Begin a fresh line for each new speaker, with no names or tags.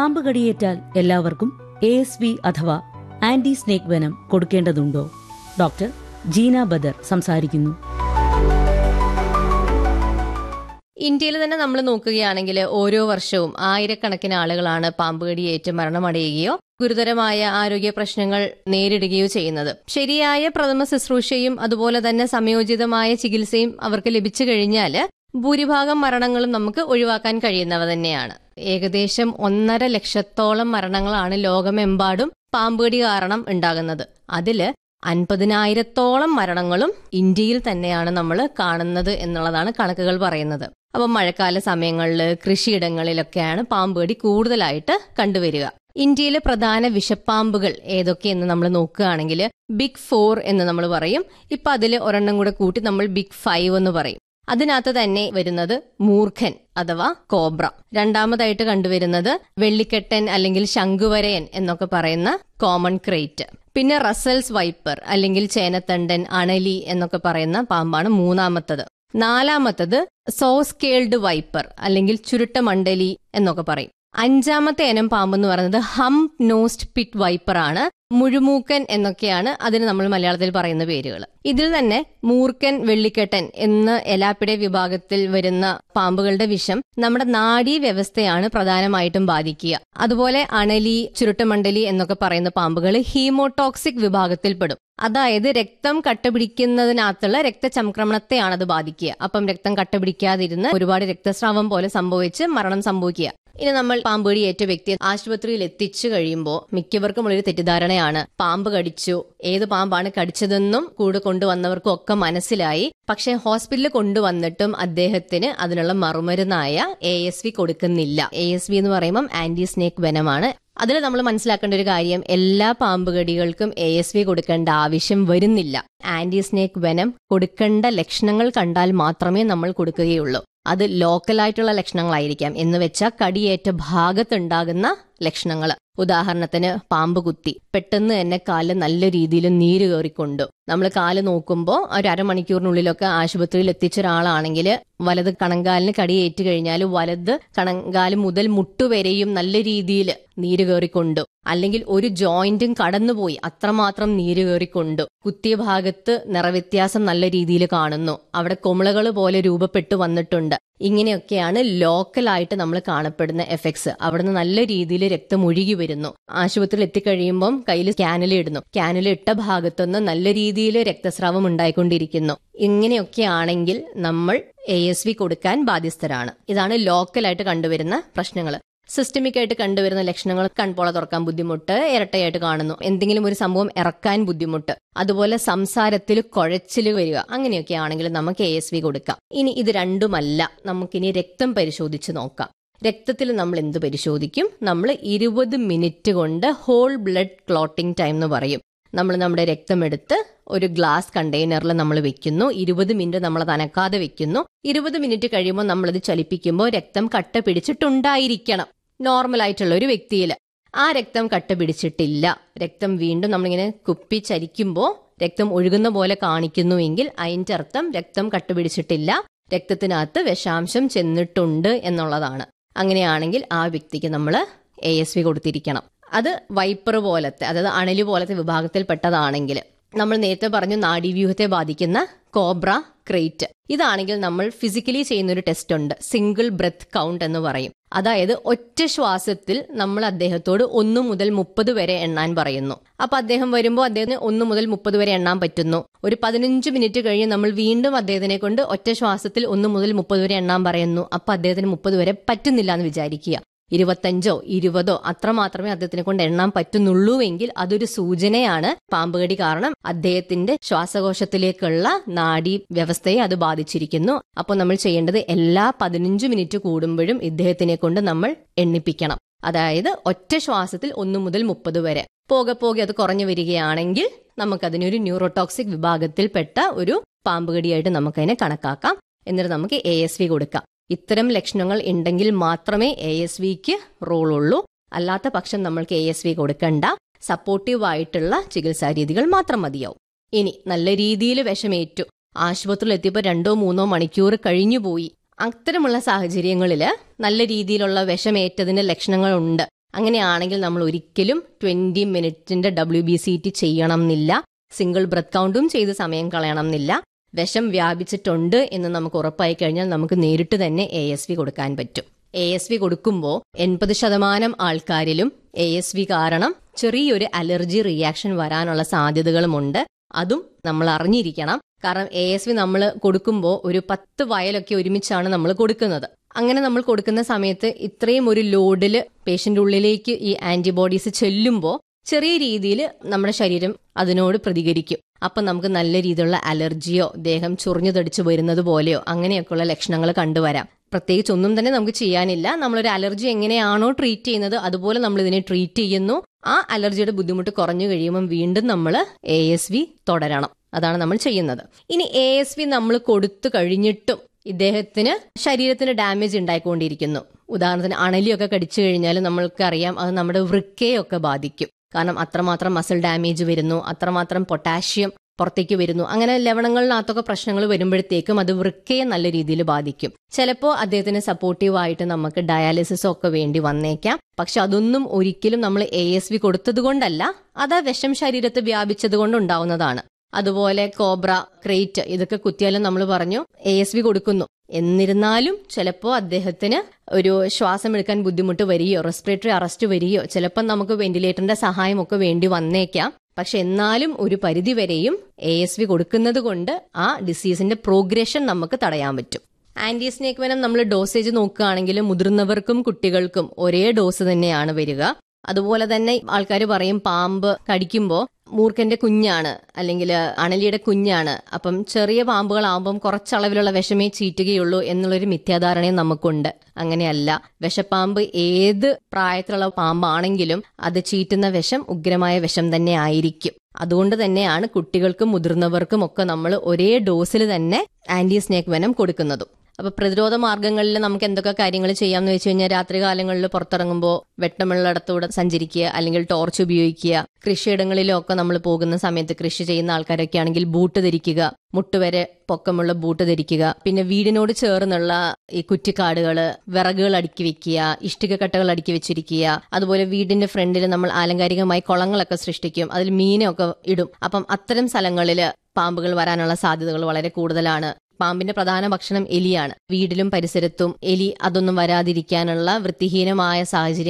പാമ്പ് കടിയേറ്റാൽ എല്ലാവർക്കും എ എസ് വി അഥവാ ആന്റി സ്നേക് വെനം കൊടുക്കേണ്ടതുണ്ടോ ഡോക്ടർ ജീന ബദർ സംസാരിക്കുന്നു
ഇന്ത്യയിൽ തന്നെ നമ്മൾ നോക്കുകയാണെങ്കിൽ ഓരോ വർഷവും ആയിരക്കണക്കിന് ആളുകളാണ് പാമ്പ് കടിയേറ്റ് മരണമടയുകയോ ഗുരുതരമായ ആരോഗ്യ പ്രശ്നങ്ങൾ നേരിടുകയോ ചെയ്യുന്നത് ശരിയായ പ്രഥമ ശുശ്രൂഷയും അതുപോലെ തന്നെ സംയോജിതമായ ചികിത്സയും അവർക്ക് ലഭിച്ചു കഴിഞ്ഞാൽ ഭൂരിഭാഗം മരണങ്ങളും നമുക്ക് ഒഴിവാക്കാൻ കഴിയുന്നവ തന്നെയാണ് ഏകദേശം ഒന്നര ലക്ഷത്തോളം മരണങ്ങളാണ് ലോകമെമ്പാടും പാമ്പുകടി കാരണം ഉണ്ടാകുന്നത് അതില് അൻപതിനായിരത്തോളം മരണങ്ങളും ഇന്ത്യയിൽ തന്നെയാണ് നമ്മൾ കാണുന്നത് എന്നുള്ളതാണ് കണക്കുകൾ പറയുന്നത് അപ്പം മഴക്കാല സമയങ്ങളിൽ കൃഷിയിടങ്ങളിലൊക്കെയാണ് പാമ്പുകടി കൂടുതലായിട്ട് കണ്ടുവരിക ഇന്ത്യയിലെ പ്രധാന വിഷപ്പാമ്പുകൾ ഏതൊക്കെയെന്ന് നമ്മൾ നോക്കുകയാണെങ്കിൽ ബിഗ് ഫോർ എന്ന് നമ്മൾ പറയും ഇപ്പൊ അതിൽ ഒരെണ്ണം കൂടെ കൂട്ടി നമ്മൾ ബിഗ് ഫൈവ് എന്ന് പറയും അതിനകത്ത് തന്നെ വരുന്നത് മൂർഖൻ അഥവാ കോബ്ര രണ്ടാമതായിട്ട് കണ്ടുവരുന്നത് വെള്ളിക്കെട്ടൻ അല്ലെങ്കിൽ ശംഖുവരയൻ എന്നൊക്കെ പറയുന്ന കോമൺ ക്രേറ്റ് പിന്നെ റസൽസ് വൈപ്പർ അല്ലെങ്കിൽ ചേനത്തണ്ടൻ അണലി എന്നൊക്കെ പറയുന്ന പാമ്പാണ് മൂന്നാമത്തത് നാലാമത്തത് സോസ്കേൾഡ് വൈപ്പർ അല്ലെങ്കിൽ ചുരുട്ടമണ്ഡലി എന്നൊക്കെ പറയും അഞ്ചാമത്തെ ഇനം പാമ്പ് എന്ന് പറയുന്നത് ഹംപ് നോസ്റ്റ് പിറ്റ് വൈപ്പർ ആണ് മുഴുമൂക്കൻ എന്നൊക്കെയാണ് അതിന് നമ്മൾ മലയാളത്തിൽ പറയുന്ന പേരുകൾ ഇതിൽ തന്നെ മൂർക്കൻ വെള്ളിക്കെട്ടൻ എന്ന എലാപ്പിടെ വിഭാഗത്തിൽ വരുന്ന പാമ്പുകളുടെ വിഷം നമ്മുടെ നാഡീ വ്യവസ്ഥയാണ് പ്രധാനമായിട്ടും ബാധിക്കുക അതുപോലെ അണലി ചുരുട്ടമണ്ഡലി എന്നൊക്കെ പറയുന്ന പാമ്പുകൾ ഹീമോടോക്സിക് വിഭാഗത്തിൽപ്പെടും അതായത് രക്തം കട്ടപിടിക്കുന്നതിനകത്തുള്ള രക്തചംക്രമണത്തെയാണ് അത് ബാധിക്കുക അപ്പം രക്തം കട്ടപിടിക്കാതിരുന്ന് ഒരുപാട് രക്തസ്രാവം പോലെ സംഭവിച്ച് മരണം സംഭവിക്കുക ഇനി നമ്മൾ പാമ്പുകടി ഏറ്റ വ്യക്തിയെ ആശുപത്രിയിൽ എത്തിച്ചു കഴിയുമ്പോൾ മിക്കവർക്കും ഉള്ളൊരു തെറ്റിദ്ധാരണയാണ് പാമ്പ് കടിച്ചു ഏത് പാമ്പാണ് കടിച്ചതെന്നും കൂടെ കൊണ്ടുവന്നവർക്കും ഒക്കെ മനസ്സിലായി പക്ഷെ ഹോസ്പിറ്റലിൽ കൊണ്ടുവന്നിട്ടും അദ്ദേഹത്തിന് അതിനുള്ള മറുമരുന്നായ എ എസ് വി കൊടുക്കുന്നില്ല എ എസ് വി എന്ന് പറയുമ്പം ആന്റി സ്നേക് വെനമാണ് അതിൽ നമ്മൾ മനസ്സിലാക്കേണ്ട ഒരു കാര്യം എല്ലാ പാമ്പുകടികൾക്കും എ എസ് വി കൊടുക്കേണ്ട ആവശ്യം വരുന്നില്ല ആന്റി സ്നേക് വെനം കൊടുക്കേണ്ട ലക്ഷണങ്ങൾ കണ്ടാൽ മാത്രമേ നമ്മൾ കൊടുക്കുകയുള്ളൂ അത് ലോക്കലായിട്ടുള്ള ലക്ഷണങ്ങളായിരിക്കാം എന്ന് വെച്ചാൽ കടിയേറ്റ ഭാഗത്തുണ്ടാകുന്ന ലക്ഷണങ്ങൾ ഉദാഹരണത്തിന് പാമ്പ് കുത്തി പെട്ടെന്ന് തന്നെ കാല് നല്ല രീതിയിൽ നീര് കയറിക്കൊണ്ടു നമ്മൾ കാല് നോക്കുമ്പോൾ ഒരു അരമണിക്കൂറിനുള്ളിലൊക്കെ ആശുപത്രിയിൽ എത്തിച്ച ഒരാളാണെങ്കിൽ വലത് കണങ്കാലിന് കടിയേറ്റ് കഴിഞ്ഞാൽ വലത് കണങ്കാല് മുതൽ മുട്ടുവരെയും നല്ല രീതിയിൽ നീര് കയറിക്കൊണ്ടു അല്ലെങ്കിൽ ഒരു ജോയിന്റും കടന്നുപോയി അത്രമാത്രം നീര് കയറിക്കൊണ്ടു കുത്തിയ ഭാഗത്ത് നിറവ്യത്യാസം നല്ല രീതിയിൽ കാണുന്നു അവിടെ കൊമിളകൾ പോലെ രൂപപ്പെട്ടു വന്നിട്ടുണ്ട് ഇങ്ങനെയൊക്കെയാണ് ലോക്കലായിട്ട് നമ്മൾ കാണപ്പെടുന്ന എഫക്ട്സ് അവിടുന്ന് നല്ല രീതിയിൽ രക്തം ഒഴുകി വരുന്നു ആശുപത്രിയിൽ എത്തിക്കഴിയുമ്പം കയ്യിൽ സ്കാനിൽ ഇടുന്നു സ്കാനിൽ ഇട്ട ഭാഗത്തുനിന്ന് നല്ല രീതിയിൽ രക്തസ്രാവം ഉണ്ടായിക്കൊണ്ടിരിക്കുന്നു ഇങ്ങനെയൊക്കെ ആണെങ്കിൽ നമ്മൾ എ എസ് വി കൊടുക്കാൻ ബാധ്യസ്ഥരാണ് ഇതാണ് ലോക്കലായിട്ട് കണ്ടുവരുന്ന പ്രശ്നങ്ങൾ സിസ്റ്റമിക് ആയിട്ട് കണ്ടുവരുന്ന ലക്ഷണങ്ങൾ കൺപോള തുറക്കാൻ ബുദ്ധിമുട്ട് ഇരട്ടയായിട്ട് കാണുന്നു എന്തെങ്കിലും ഒരു സംഭവം ഇറക്കാൻ ബുദ്ധിമുട്ട് അതുപോലെ സംസാരത്തിൽ കുഴച്ചിൽ വരിക അങ്ങനെയൊക്കെ ആണെങ്കിൽ നമുക്ക് എ എസ് വി കൊടുക്കാം ഇനി ഇത് രണ്ടുമല്ല നമുക്കിനി രക്തം പരിശോധിച്ച് നോക്കാം രക്തത്തിൽ നമ്മൾ എന്ത് പരിശോധിക്കും നമ്മൾ ഇരുപത് മിനിറ്റ് കൊണ്ട് ഹോൾ ബ്ലഡ് ക്ലോട്ടിംഗ് ടൈം എന്ന് പറയും നമ്മൾ നമ്മുടെ രക്തമെടുത്ത് ഒരു ഗ്ലാസ് കണ്ടെയ്നറിൽ നമ്മൾ വെക്കുന്നു ഇരുപത് മിനിറ്റ് നമ്മൾ അത് അനക്കാതെ വെക്കുന്നു ഇരുപത് മിനിറ്റ് കഴിയുമ്പോൾ നമ്മളത് ചലിപ്പിക്കുമ്പോൾ രക്തം കട്ട പിടിച്ചിട്ടുണ്ടായിരിക്കണം നോർമൽ ആയിട്ടുള്ള ഒരു വ്യക്തിയിൽ ആ രക്തം കട്ട പിടിച്ചിട്ടില്ല രക്തം വീണ്ടും നമ്മളിങ്ങനെ കുപ്പി ചരിക്കുമ്പോൾ രക്തം ഒഴുകുന്ന പോലെ കാണിക്കുന്നുവെങ്കിൽ അതിന്റെ അർത്ഥം രക്തം കട്ടുപിടിച്ചിട്ടില്ല രക്തത്തിനകത്ത് വിഷാംശം ചെന്നിട്ടുണ്ട് എന്നുള്ളതാണ് അങ്ങനെയാണെങ്കിൽ ആ വ്യക്തിക്ക് നമ്മൾ എ എസ് വി കൊടുത്തിരിക്കണം അത് വൈപ്പർ പോലത്തെ അതായത് അണലി പോലത്തെ വിഭാഗത്തിൽപ്പെട്ടതാണെങ്കിൽ നമ്മൾ നേരത്തെ പറഞ്ഞു നാഡീവ്യൂഹത്തെ ബാധിക്കുന്ന കോബ്ര ക്രേറ്റ് ഇതാണെങ്കിൽ നമ്മൾ ഫിസിക്കലി ചെയ്യുന്ന ഒരു ടെസ്റ്റ് ഉണ്ട് സിംഗിൾ ബ്രെത്ത് കൗണ്ട് എന്ന് പറയും അതായത് ഒറ്റ ശ്വാസത്തിൽ നമ്മൾ അദ്ദേഹത്തോട് ഒന്ന് മുതൽ മുപ്പത് വരെ എണ്ണാൻ പറയുന്നു അപ്പൊ അദ്ദേഹം വരുമ്പോൾ അദ്ദേഹത്തിന് ഒന്ന് മുതൽ മുപ്പത് വരെ എണ്ണാൻ പറ്റുന്നു ഒരു പതിനഞ്ച് മിനിറ്റ് കഴിഞ്ഞ് നമ്മൾ വീണ്ടും അദ്ദേഹത്തിനെ കൊണ്ട് ഒറ്റ ശ്വാസത്തിൽ ഒന്ന് മുതൽ മുപ്പത് വരെ എണ്ണാൻ പറയുന്നു അപ്പൊ അദ്ദേഹത്തിന് മുപ്പത് വരെ പറ്റുന്നില്ല എന്ന് വിചാരിക്കുക ഇരുപത്തഞ്ചോ ഇരുപതോ അത്ര മാത്രമേ അദ്ദേഹത്തിനെ കൊണ്ട് എണ്ണാൻ പറ്റുന്നുള്ളൂ എങ്കിൽ അതൊരു സൂചനയാണ് പാമ്പുകടി കാരണം അദ്ദേഹത്തിന്റെ ശ്വാസകോശത്തിലേക്കുള്ള നാഡീ വ്യവസ്ഥയെ അത് ബാധിച്ചിരിക്കുന്നു അപ്പോൾ നമ്മൾ ചെയ്യേണ്ടത് എല്ലാ പതിനഞ്ച് മിനിറ്റ് കൂടുമ്പോഴും ഇദ്ദേഹത്തിനെ കൊണ്ട് നമ്മൾ എണ്ണിപ്പിക്കണം അതായത് ഒറ്റ ശ്വാസത്തിൽ ഒന്ന് മുതൽ മുപ്പത് വരെ പോകെ പോകെ അത് കുറഞ്ഞു വരികയാണെങ്കിൽ നമുക്കതിനൊരു ന്യൂറോടോക്സിക് വിഭാഗത്തിൽപ്പെട്ട ഒരു പാമ്പുകടിയായിട്ട് നമുക്കതിനെ കണക്കാക്കാം എന്നിട്ട് നമുക്ക് എ എസ് വി കൊടുക്കാം ഇത്തരം ലക്ഷണങ്ങൾ ഉണ്ടെങ്കിൽ മാത്രമേ എ എസ് വിക്ക് റോൾ ഉള്ളൂ അല്ലാത്ത പക്ഷം നമ്മൾക്ക് എ എസ് വി കൊടുക്കണ്ട സപ്പോർട്ടീവ് ആയിട്ടുള്ള ചികിത്സാ രീതികൾ മാത്രം മതിയാവും ഇനി നല്ല രീതിയിൽ വിഷമേറ്റു ആശുപത്രിയിൽ എത്തിയപ്പോൾ രണ്ടോ മൂന്നോ മണിക്കൂർ കഴിഞ്ഞുപോയി അത്തരമുള്ള സാഹചര്യങ്ങളിൽ നല്ല രീതിയിലുള്ള വിഷമേറ്റതിന്റെ ലക്ഷണങ്ങളുണ്ട് അങ്ങനെയാണെങ്കിൽ നമ്മൾ ഒരിക്കലും ട്വന്റി മിനിറ്റിന്റെ ഡബ്ല്യു ബി സി ടി ചെയ്യണം എന്നില്ല സിംഗിൾ ബ്രത്ത് കൗണ്ടും ചെയ്ത് സമയം കളയണം എന്നില്ല വിഷം വ്യാപിച്ചിട്ടുണ്ട് എന്ന് നമുക്ക് ഉറപ്പായി കഴിഞ്ഞാൽ നമുക്ക് നേരിട്ട് തന്നെ എ എസ് വി കൊടുക്കാൻ പറ്റും എ എസ് വി കൊടുക്കുമ്പോൾ എൺപത് ശതമാനം ആൾക്കാരിലും എ എസ് വി കാരണം ചെറിയൊരു അലർജി റിയാക്ഷൻ വരാനുള്ള സാധ്യതകളുമുണ്ട് അതും നമ്മൾ അറിഞ്ഞിരിക്കണം കാരണം എ എസ് വി നമ്മൾ കൊടുക്കുമ്പോൾ ഒരു പത്ത് വയലൊക്കെ ഒരുമിച്ചാണ് നമ്മൾ കൊടുക്കുന്നത് അങ്ങനെ നമ്മൾ കൊടുക്കുന്ന സമയത്ത് ഇത്രയും ഒരു ലോഡില് പേഷ്യന്റ് ഉള്ളിലേക്ക് ഈ ആന്റിബോഡീസ് ചെല്ലുമ്പോൾ ചെറിയ രീതിയിൽ നമ്മുടെ ശരീരം അതിനോട് പ്രതികരിക്കും അപ്പം നമുക്ക് നല്ല രീതിയിലുള്ള അലർജിയോ ദേഹം ചൊറിഞ്ഞു തടിച്ചു വരുന്നത് പോലെയോ അങ്ങനെയൊക്കെയുള്ള ലക്ഷണങ്ങൾ കണ്ടുവരാം പ്രത്യേകിച്ച് ഒന്നും തന്നെ നമുക്ക് ചെയ്യാനില്ല നമ്മളൊരു അലർജി എങ്ങനെയാണോ ട്രീറ്റ് ചെയ്യുന്നത് അതുപോലെ നമ്മൾ ഇതിനെ ട്രീറ്റ് ചെയ്യുന്നു ആ അലർജിയുടെ ബുദ്ധിമുട്ട് കുറഞ്ഞു കഴിയുമ്പം വീണ്ടും നമ്മൾ എ എസ് വി തുടരണം അതാണ് നമ്മൾ ചെയ്യുന്നത് ഇനി എ എസ് വി നമ്മൾ കൊടുത്തു കഴിഞ്ഞിട്ടും ഇദ്ദേഹത്തിന് ശരീരത്തിന് ഡാമേജ് ഉണ്ടായിക്കൊണ്ടിരിക്കുന്നു ഉദാഹരണത്തിന് അണലിയൊക്കെ കടിച്ചു കഴിഞ്ഞാൽ നമ്മൾക്കറിയാം അത് നമ്മുടെ വൃക്കയൊക്കെ ബാധിക്കും കാരണം അത്രമാത്രം മസിൽ ഡാമേജ് വരുന്നു അത്രമാത്രം പൊട്ടാഷ്യം പുറത്തേക്ക് വരുന്നു അങ്ങനെ ലവണങ്ങളിനകത്തൊക്കെ പ്രശ്നങ്ങൾ വരുമ്പോഴത്തേക്കും അത് വൃക്കയെ നല്ല രീതിയിൽ ബാധിക്കും ചിലപ്പോൾ അദ്ദേഹത്തിന് സപ്പോർട്ടീവായിട്ട് നമുക്ക് ഡയാലിസിസ് ഒക്കെ വേണ്ടി വന്നേക്കാം പക്ഷെ അതൊന്നും ഒരിക്കലും നമ്മൾ എ എസ് വി കൊടുത്തത് കൊണ്ടല്ല അത് ആ വിഷം ശരീരത്ത് വ്യാപിച്ചത് കൊണ്ടുണ്ടാവുന്നതാണ് അതുപോലെ കോബ്ര ക്രേറ്റ് ഇതൊക്കെ കുത്തിയാലും നമ്മൾ പറഞ്ഞു എ എസ് വി കൊടുക്കുന്നു എന്നിരുന്നാലും ചിലപ്പോൾ അദ്ദേഹത്തിന് ഒരു ശ്വാസം എടുക്കാൻ ബുദ്ധിമുട്ട് വരികയോ റെസ്പിറേറ്ററി അറസ്റ്റ് വരികയോ ചിലപ്പോൾ നമുക്ക് വെന്റിലേറ്ററിന്റെ സഹായമൊക്കെ വേണ്ടി വന്നേക്കാം പക്ഷെ എന്നാലും ഒരു പരിധി വരെയും എ എസ് വി കൊടുക്കുന്നത് കൊണ്ട് ആ ഡിസീസിന്റെ പ്രോഗ്രഷൻ നമുക്ക് തടയാൻ പറ്റും ആന്റി സ്നേക് വെനം നമ്മൾ ഡോസേജ് നോക്കുകയാണെങ്കിൽ മുതിർന്നവർക്കും കുട്ടികൾക്കും ഒരേ ഡോസ് തന്നെയാണ് വരിക അതുപോലെ തന്നെ ആൾക്കാർ പറയും പാമ്പ് കടിക്കുമ്പോൾ മൂർഖന്റെ കുഞ്ഞാണ് അല്ലെങ്കിൽ അണലിയുടെ കുഞ്ഞാണ് അപ്പം ചെറിയ പാമ്പുകളാവുമ്പം കുറച്ചളവിലുള്ള വിഷമേ ചീറ്റുകയുള്ളൂ എന്നുള്ളൊരു മിഥ്യാധാരണയും നമുക്കുണ്ട് അങ്ങനെയല്ല വിഷപ്പാമ്പ് ഏത് പ്രായത്തിലുള്ള പാമ്പാണെങ്കിലും അത് ചീറ്റുന്ന വിഷം ഉഗ്രമായ വിഷം തന്നെ ആയിരിക്കും അതുകൊണ്ട് തന്നെയാണ് കുട്ടികൾക്കും മുതിർന്നവർക്കും ഒക്കെ നമ്മൾ ഒരേ ഡോസിൽ തന്നെ ആന്റി സ്നേക് വെനം കൊടുക്കുന്നതും അപ്പൊ പ്രതിരോധ മാർഗങ്ങളിൽ നമുക്ക് എന്തൊക്കെ കാര്യങ്ങൾ ചെയ്യാമെന്ന് വെച്ച് കഴിഞ്ഞാൽ രാത്രികാലങ്ങളിൽ പുറത്തിറങ്ങുമ്പോൾ വെട്ടമുള്ളിടത്തൂടെ സഞ്ചരിക്കുക അല്ലെങ്കിൽ ടോർച്ച് ഉപയോഗിക്കുക കൃഷിയിടങ്ങളിലും ഒക്കെ നമ്മൾ പോകുന്ന സമയത്ത് കൃഷി ചെയ്യുന്ന ആൾക്കാരൊക്കെ ആണെങ്കിൽ ബൂട്ട് ധരിക്കുക മുട്ടുവരെ പൊക്കമുള്ള ബൂട്ട് ധരിക്കുക പിന്നെ വീടിനോട് ചേർന്നുള്ള ഈ കുറ്റിക്കാടുകള് വിറകുകൾ അടുക്കി വെക്കുക ഇഷ്ടിക കട്ടകൾ അടുക്കി വെച്ചിരിക്കുക അതുപോലെ വീടിന്റെ ഫ്രണ്ടിൽ നമ്മൾ ആലങ്കാരികമായി കുളങ്ങളൊക്കെ സൃഷ്ടിക്കും അതിൽ മീനൊക്കെ ഇടും അപ്പം അത്തരം സ്ഥലങ്ങളിൽ പാമ്പുകൾ വരാനുള്ള സാധ്യതകൾ വളരെ കൂടുതലാണ് പാമ്പിന്റെ പ്രധാന ഭക്ഷണം എലിയാണ് വീടിലും പരിസരത്തും എലി അതൊന്നും വരാതിരിക്കാനുള്ള വൃത്തിഹീനമായ സാഹചര്യം